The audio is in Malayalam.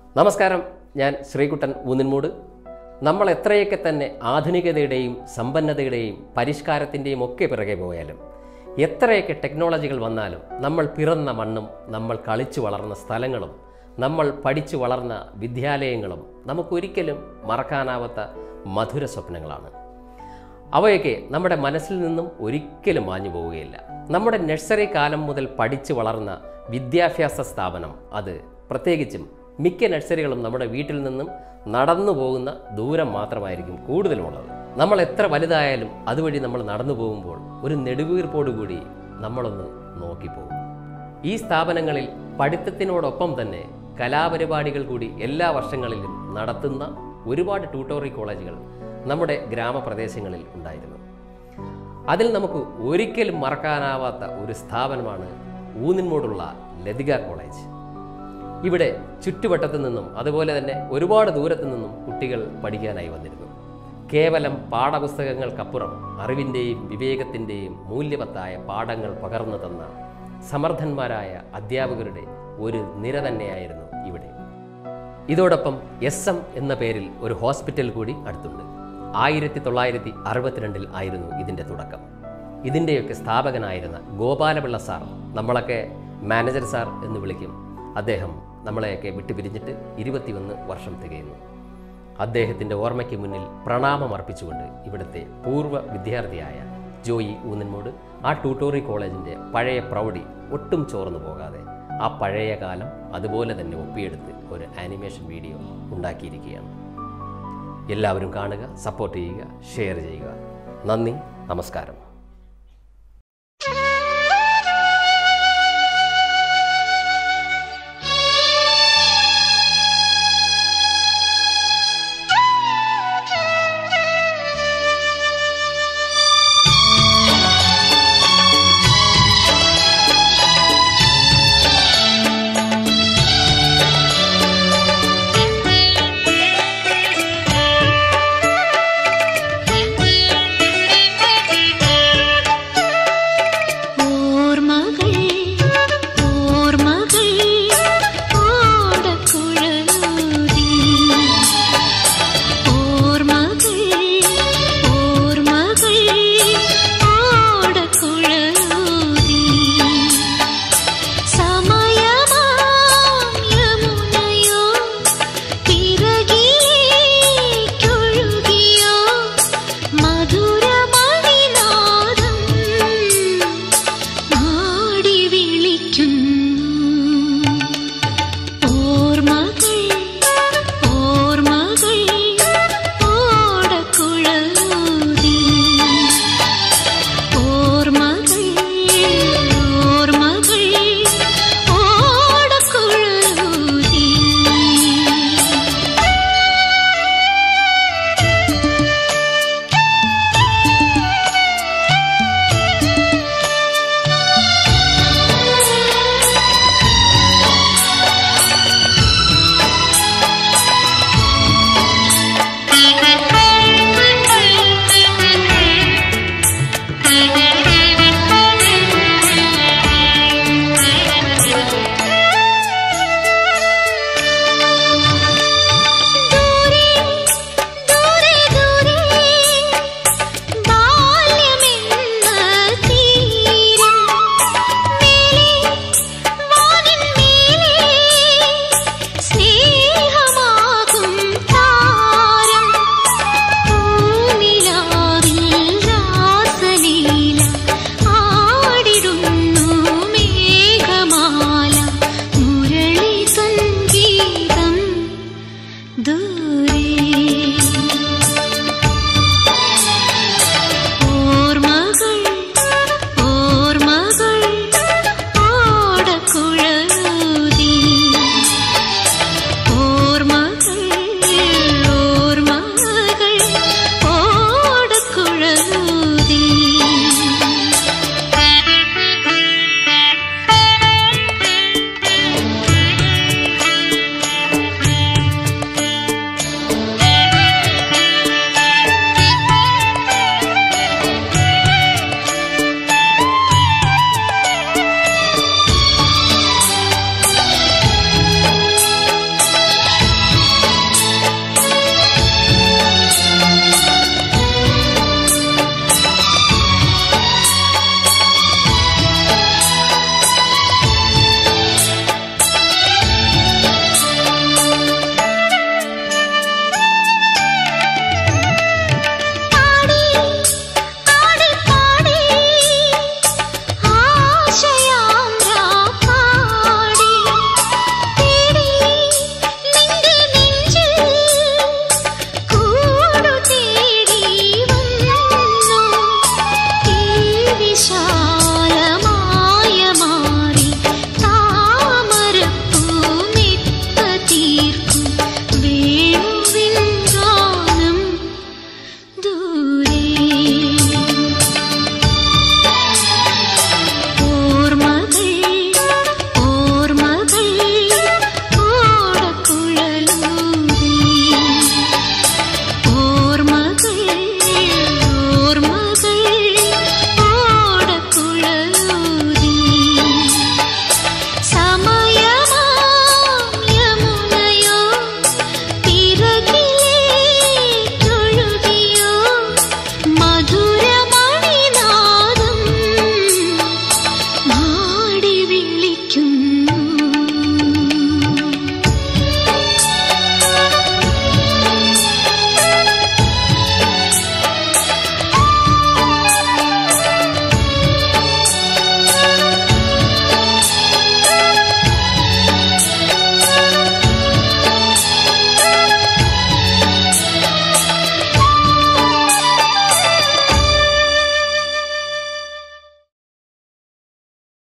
നമസ്കാരം ഞാൻ ശ്രീകുട്ടൻ ഊന്നിൻമൂട് നമ്മൾ എത്രയൊക്കെ തന്നെ ആധുനികതയുടെയും സമ്പന്നതയുടെയും പരിഷ്കാരത്തിൻ്റെയും ഒക്കെ പിറകെ പോയാലും എത്രയൊക്കെ ടെക്നോളജികൾ വന്നാലും നമ്മൾ പിറന്ന മണ്ണും നമ്മൾ കളിച്ചു വളർന്ന സ്ഥലങ്ങളും നമ്മൾ പഠിച്ചു വളർന്ന വിദ്യാലയങ്ങളും നമുക്കൊരിക്കലും മറക്കാനാവാത്ത മധുര സ്വപ്നങ്ങളാണ് അവയൊക്കെ നമ്മുടെ മനസ്സിൽ നിന്നും ഒരിക്കലും മാഞ്ഞു പോവുകയില്ല നമ്മുടെ നഴ്സറി കാലം മുതൽ പഠിച്ചു വളർന്ന വിദ്യാഭ്യാസ സ്ഥാപനം അത് പ്രത്യേകിച്ചും മിക്ക നഴ്സറികളും നമ്മുടെ വീട്ടിൽ നിന്നും നടന്നു പോകുന്ന ദൂരം മാത്രമായിരിക്കും കൂടുതലുമുള്ളത് നമ്മൾ എത്ര വലുതായാലും അതുവഴി നമ്മൾ നടന്നു പോകുമ്പോൾ ഒരു നെടുവീർപ്പോടുകൂടി നമ്മളൊന്ന് നോക്കിപ്പോകും ഈ സ്ഥാപനങ്ങളിൽ പഠിത്തത്തിനോടൊപ്പം തന്നെ കലാപരിപാടികൾ കൂടി എല്ലാ വർഷങ്ങളിലും നടത്തുന്ന ഒരുപാട് ട്യൂട്ടോറിയൽ കോളേജുകൾ നമ്മുടെ ഗ്രാമപ്രദേശങ്ങളിൽ ഉണ്ടായിരുന്നു അതിൽ നമുക്ക് ഒരിക്കലും മറക്കാനാവാത്ത ഒരു സ്ഥാപനമാണ് ഊന്നിൻമൂടുള്ള ലതിക കോളേജ് ഇവിടെ ചുറ്റുവട്ടത്തു നിന്നും അതുപോലെ തന്നെ ഒരുപാട് ദൂരത്തു നിന്നും കുട്ടികൾ പഠിക്കാനായി വന്നിരുന്നു കേവലം പാഠപുസ്തകങ്ങൾക്കപ്പുറം അറിവിൻ്റെയും വിവേകത്തിൻ്റെയും മൂല്യവത്തായ പാഠങ്ങൾ പകർന്നു തന്ന സമർത്ഥന്മാരായ അധ്യാപകരുടെ ഒരു നിര തന്നെയായിരുന്നു ഇവിടെ ഇതോടൊപ്പം എസ് എം എന്ന പേരിൽ ഒരു ഹോസ്പിറ്റൽ കൂടി അടുത്തുണ്ട് ആയിരത്തി തൊള്ളായിരത്തി അറുപത്തിരണ്ടിൽ ആയിരുന്നു ഇതിൻ്റെ തുടക്കം ഇതിൻ്റെയൊക്കെ സ്ഥാപകനായിരുന്ന ഗോപാലപിള്ള സാർ നമ്മളൊക്കെ മാനേജർ സാർ എന്ന് വിളിക്കും അദ്ദേഹം നമ്മളെയൊക്കെ വിട്ടുപിരിഞ്ഞിട്ട് ഇരുപത്തിയൊന്ന് വർഷം തികയുന്നു അദ്ദേഹത്തിൻ്റെ ഓർമ്മയ്ക്ക് മുന്നിൽ പ്രണാമം അർപ്പിച്ചുകൊണ്ട് ഇവിടുത്തെ പൂർവ്വ വിദ്യാർത്ഥിയായ ജോയി ഊന്നൻമോട് ആ ട്യൂട്ടോറിയൽ കോളേജിൻ്റെ പഴയ പ്രൗഢി ഒട്ടും ചോർന്നു പോകാതെ ആ പഴയ കാലം അതുപോലെ തന്നെ ഒപ്പിയെടുത്ത് ഒരു ആനിമേഷൻ വീഡിയോ ഉണ്ടാക്കിയിരിക്കുകയാണ് എല്ലാവരും കാണുക സപ്പോർട്ട് ചെയ്യുക ഷെയർ ചെയ്യുക നന്ദി നമസ്കാരം